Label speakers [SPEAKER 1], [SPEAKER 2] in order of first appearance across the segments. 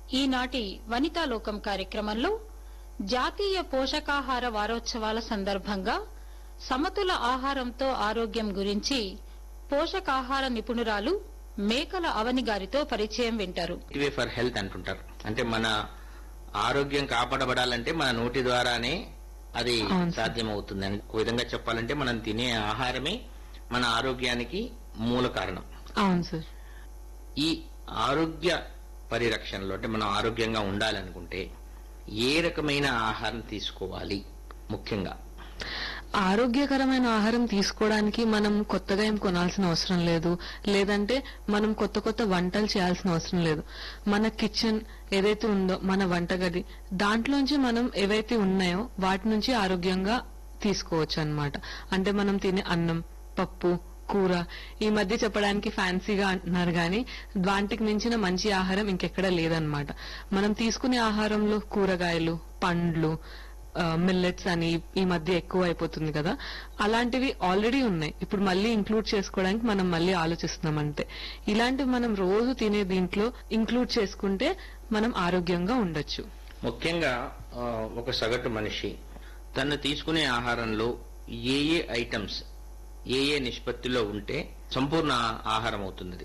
[SPEAKER 1] ఈనాటి వనితాలోకం కార్యక్రమంలో జాతీయ పోషకాహార వారోత్సవాల సందర్భంగా సమతుల ఆహారంతో ఆరోగ్యం గురించి పోషకాహార నిపుణురాలు మేకల అవని గారితో పరిచయం వింటారు
[SPEAKER 2] వే ఫర్ హెల్త్ అంటుంటారు అంటే మన ఆరోగ్యం కాపాడబడాలంటే మన నోటి ద్వారానే అది
[SPEAKER 3] అవును సార్.
[SPEAKER 2] సాధ్యమవుతుంది అని ఒక విధంగా చెప్పాలంటే మనం తినే ఆహారమే మన ఆరోగ్యానికి మూల కారణం
[SPEAKER 3] అవును సార్
[SPEAKER 2] ఈ ఆరోగ్య పరిరక్షణలో అంటే మనం ఆరోగ్యంగా ఉండాలనుకుంటే ఏ రకమైన ఆహారం తీసుకోవాలి ముఖ్యంగా
[SPEAKER 3] ఆరోగ్యకరమైన ఆహారం తీసుకోవడానికి మనం కొత్తగా ఏం కొనాల్సిన అవసరం లేదు లేదంటే మనం కొత్త కొత్త వంటలు చేయాల్సిన అవసరం లేదు మన కిచెన్ ఏదైతే ఉందో మన వంటగది దాంట్లోంచి మనం ఏవైతే ఉన్నాయో వాటి నుంచి ఆరోగ్యంగా తీసుకోవచ్చు అన్నమాట అంటే మనం తినే అన్నం పప్పు కూర ఈ మధ్య చెప్పడానికి ఫ్యాన్సీగా అంటున్నారు కానీ వాటికి మించిన మంచి ఆహారం ఇంకెక్కడా లేదనమాట మనం తీసుకునే ఆహారంలో కూరగాయలు పండ్లు మిల్లెట్స్ అని ఈ మధ్య ఎక్కువ అయిపోతుంది కదా అలాంటివి ఆల్రెడీ ఉన్నాయి ఇప్పుడు మళ్ళీ ఇంక్లూడ్ చేసుకోవడానికి మనం మళ్ళీ ఆలోచిస్తున్నాం అంతే ఇలాంటివి మనం రోజు తినే దీంట్లో ఇంక్లూడ్ చేసుకుంటే మనం ఆరోగ్యంగా ఉండొచ్చు
[SPEAKER 2] ముఖ్యంగా ఆ, ఒక సగటు మనిషి తను తీసుకునే ఆహారంలో ఏ ఏ ఐటమ్స్ ఏ ఏ నిష్పత్తిలో ఉంటే సంపూర్ణ ఆహారం అవుతుంది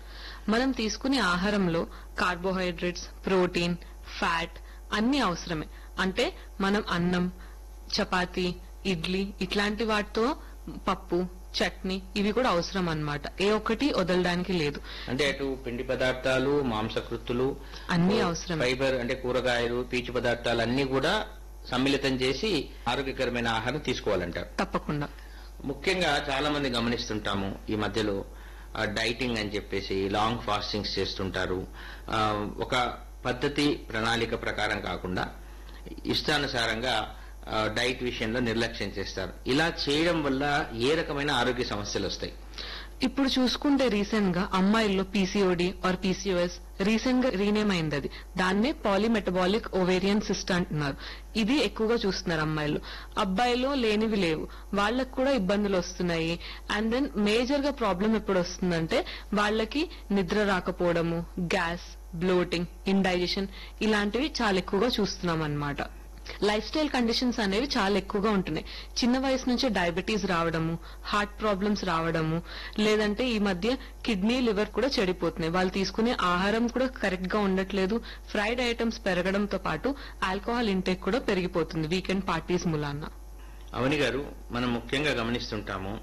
[SPEAKER 3] మనం తీసుకునే ఆహారంలో కార్బోహైడ్రేట్స్ ప్రోటీన్ ఫ్యాట్ అన్ని అవసరమే అంటే మనం అన్నం చపాతి ఇడ్లీ ఇట్లాంటి వాటితో పప్పు చట్నీ ఇవి కూడా అవసరం అన్నమాట ఏ ఒక్కటి వదలడానికి లేదు
[SPEAKER 2] అంటే అటు పిండి పదార్థాలు మాంసకృత్తులు
[SPEAKER 3] అన్నీ అవసరమే.
[SPEAKER 2] ఫైబర్ అంటే కూరగాయలు పీచు పదార్థాలు అన్ని కూడా సమ్మిళితం చేసి ఆరోగ్యకరమైన ఆహారం తీసుకోవాలంటారు
[SPEAKER 3] తప్పకుండా
[SPEAKER 2] ముఖ్యంగా చాలా మంది గమనిస్తుంటాము ఈ మధ్యలో ఆ, డైటింగ్ అని చెప్పేసి లాంగ్ ఫాస్టింగ్స్ చేస్తుంటారు ఆ, ఒక పద్ధతి ప్రణాళిక ప్రకారం కాకుండా ఇష్టానుసారంగా ఆ, డైట్ విషయంలో నిర్లక్ష్యం చేస్తారు ఇలా చేయడం వల్ల ఏ రకమైన ఆరోగ్య సమస్యలు వస్తాయి
[SPEAKER 3] ఇప్పుడు చూసుకుంటే రీసెంట్ గా అమ్మాయిల్లో పీసీఓడి ఆర్ పీసీఓఎస్ రీసెంట్ గా రీనేమ్ అయింది అది దాన్నే పాలిమెటబాలిక్ ఓవేరియన్ సిస్ట్ అంటున్నారు ఇది ఎక్కువగా చూస్తున్నారు అమ్మాయిలు అబ్బాయిలో లేనివి లేవు వాళ్ళకు కూడా ఇబ్బందులు వస్తున్నాయి అండ్ దెన్ మేజర్ గా ప్రాబ్లం ఎప్పుడు వస్తుందంటే వాళ్ళకి నిద్ర రాకపోవడము గ్యాస్ బ్లోటింగ్ ఇండైజెషన్ ఇలాంటివి చాలా ఎక్కువగా చూస్తున్నాం అన్నమాట లైఫ్ స్టైల్ కండిషన్స్ అనేవి చాలా ఎక్కువగా ఉంటున్నాయి చిన్న వయసు నుంచే డయాబెటీస్ రావడము హార్ట్ ప్రాబ్లమ్స్ రావడము లేదంటే ఈ మధ్య కిడ్నీ లివర్ కూడా చెడిపోతున్నాయి వాళ్ళు తీసుకునే ఆహారం కూడా కరెక్ట్ గా ఉండట్లేదు ఫ్రైడ్ ఐటమ్స్ పెరగడంతో పాటు ఆల్కహాల్ ఇంటేక్ కూడా పెరిగిపోతుంది వీకెండ్ పార్టీస్ మూలాన
[SPEAKER 2] అవని గారు మనం ముఖ్యంగా గమనిస్తుంటాము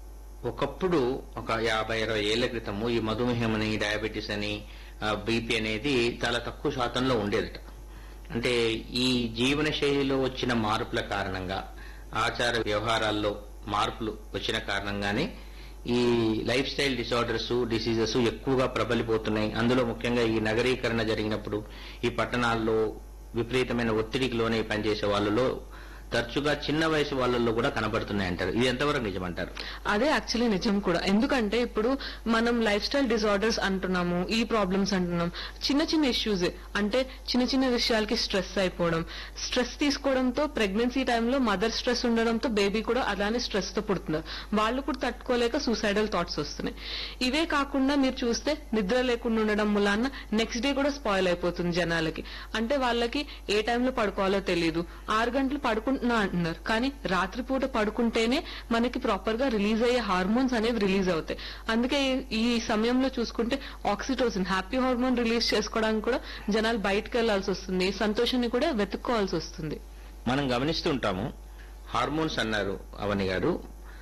[SPEAKER 2] ఒకప్పుడు ఒక యాభై ఇరవై ఏళ్ల క్రితము ఈ మధుమేహం అని డయాబెటీస్ అని బీపీ అనేది చాలా తక్కువ శాతంలో ఉండేదట అంటే ఈ జీవన శైలిలో వచ్చిన మార్పుల కారణంగా ఆచార వ్యవహారాల్లో మార్పులు వచ్చిన కారణంగానే ఈ లైఫ్ స్టైల్ డిసార్డర్స్ డిసీజెస్ ఎక్కువగా ప్రబలిపోతున్నాయి అందులో ముఖ్యంగా ఈ నగరీకరణ జరిగినప్పుడు ఈ పట్టణాల్లో విపరీతమైన ఒత్తిడికి లోనే పనిచేసే వాళ్ళలో తరచుగా చిన్న వయసు వాళ్ళల్లో కూడా కనబడుతున్నాయి అంటారు ఇది ఎంతవరకు నిజమంటారు
[SPEAKER 3] అదే యాక్చువల్లీ నిజం కూడా ఎందుకంటే ఇప్పుడు మనం లైఫ్ స్టైల్ డిజార్డర్స్ అంటున్నాము ఈ ప్రాబ్లమ్స్ అంటున్నాం చిన్న చిన్న ఇష్యూస్ అంటే చిన్న చిన్న విషయాలకి స్ట్రెస్ అయిపోవడం స్ట్రెస్ తీసుకోవడంతో ప్రెగ్నెన్సీ టైంలో మదర్ స్ట్రెస్ ఉండడంతో బేబీ కూడా అలానే స్ట్రెస్ తో పుడుతున్నారు వాళ్ళు కూడా తట్టుకోలేక సూసైడల్ థాట్స్ వస్తున్నాయి ఇవే కాకుండా మీరు చూస్తే నిద్ర లేకుండా ఉండడం మూలాన నెక్స్ట్ డే కూడా స్పాయిల్ అయిపోతుంది జనాలకి అంటే వాళ్ళకి ఏ టైంలో పడుకోవాలో తెలియదు ఆరు గంటలు పడుకుంటున్నా అంటున్నారు కానీ రాత్రిపూట పడుకుంటేనే మనకి ప్రాపర్ గా రిలీజ్ అయ్యే హార్మోన్స్ అనేవి రిలీజ్ అవుతాయి అందుకే ఈ- ఈ సమయంలో చూసుకుంటే ఆక్సిటోసిన్ హ్యాపీ హార్మోన్ రిలీజ్ చేసుకోవడానికి కూడా జనాలు బయటకు వెళ్లాల్సి వస్తుంది సంతోషాన్ని కూడా వెతుక్కోవాల్సి వస్తుంది
[SPEAKER 2] మనం గమనిస్తూ ఉంటాము హార్మోన్స్ అన్నారు అవని గారు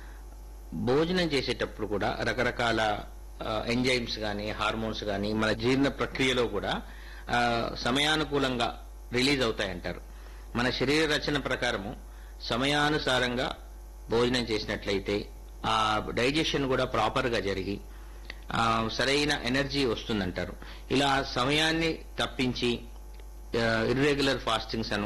[SPEAKER 2] భోజనం చేసేటప్పుడు కూడా రకరకాల ఎంజైమ్స్ కానీ హార్మోన్స్ కానీ మన జీర్ణ ప్రక్రియలో కూడా ఆ, సమయానుకూలంగా రిలీజ్ అవుతాయంటారు మన శరీర రచన ప్రకారము సమయానుసారంగా భోజనం చేసినట్లయితే ఆ డైజెషన్ కూడా ప్రాపర్ గా జరిగి ఆ, సరైన ఎనర్జీ వస్తుందంటారు ఇలా సమయాన్ని తప్పించి ఇర్రెగ్యులర్ ఫాస్టింగ్స్ అను